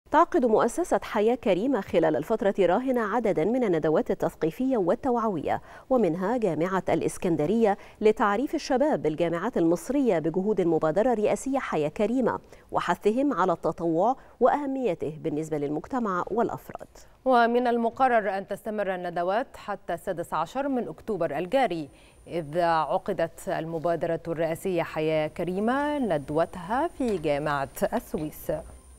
تعقد مؤسسة حياة كريمة خلال الفترة الراهنة عددا من الندوات التثقيفية والتوعوية ومنها جامعة الإسكندرية لتعريف الشباب بالجامعات المصرية بجهود المبادرة الرئاسية حياة كريمة وحثهم على التطوع وأهميته بالنسبة للمجتمع والأفراد ومن المقرر أن تستمر الندوات حتى السادس عشر من أكتوبر الجاري إذ عقدت المبادرة الرئاسية حياة كريمة ندوتها في جامعة السويس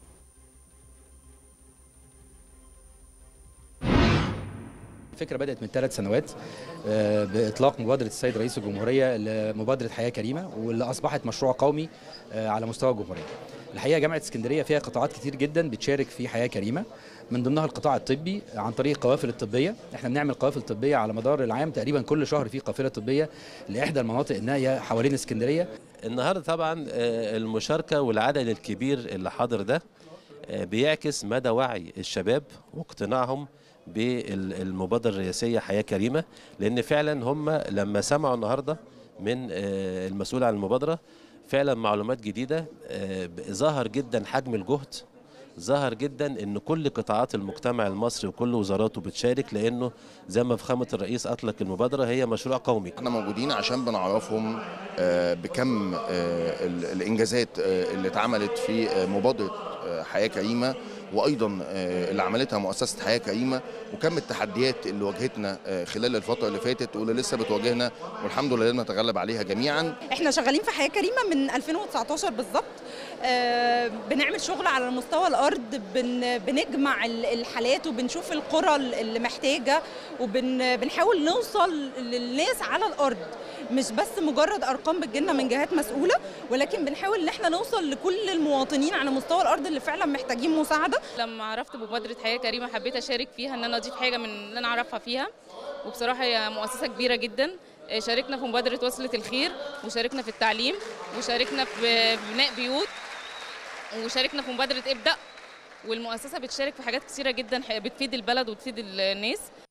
الفكره بدات من ثلاث سنوات باطلاق مبادره السيد رئيس الجمهوريه لمبادره حياه كريمه واللي اصبحت مشروع قومي على مستوى الجمهوريه. الحقيقه جامعه اسكندريه فيها قطاعات كتير جدا بتشارك في حياه كريمه من ضمنها القطاع الطبي عن طريق القوافل الطبيه احنا بنعمل قوافل طبيه على مدار العام تقريبا كل شهر في قافله طبيه لاحدى المناطق النائيه حوالين اسكندريه النهارده طبعا المشاركه والعدد الكبير اللي حاضر ده بيعكس مدى وعي الشباب واقتناعهم بالمبادره الرئاسيه حياه كريمه لان فعلا هم لما سمعوا النهارده من المسؤول عن المبادره فعلا معلومات جديده ظهر جدا حجم الجهد ظهر جدا ان كل قطاعات المجتمع المصري وكل وزاراته بتشارك لانه زي ما فخامه الرئيس اطلق المبادره هي مشروع قومي احنا موجودين عشان بنعرفهم بكم الانجازات اللي اتعملت في مبادره حياه كريمه وايضا اللي عملتها مؤسسه حياه كريمه وكم التحديات اللي واجهتنا خلال الفتره اللي فاتت واللي لسه بتواجهنا والحمد لله نتغلب عليها جميعا احنا شغالين في حياه كريمه من 2019 بالظبط بنعمل شغل على مستوى الارض بن بنجمع الحالات وبنشوف القرى اللي محتاجه وبنحاول نوصل للناس على الارض مش بس مجرد ارقام بتجيلنا من جهات مسؤوله ولكن بنحاول ان احنا نوصل لكل المواطنين على مستوى الارض اللي فعلا محتاجين مساعده لما عرفت بمبادره حياه كريمه حبيت اشارك فيها ان انا اضيف حاجه من اللي انا اعرفها فيها وبصراحه هي مؤسسه كبيره جدا شاركنا في مبادره وصله الخير وشاركنا في التعليم وشاركنا في بناء بيوت وشاركنا في مبادره ابدا والمؤسسه بتشارك في حاجات كثيره جدا بتفيد البلد وتفيد الناس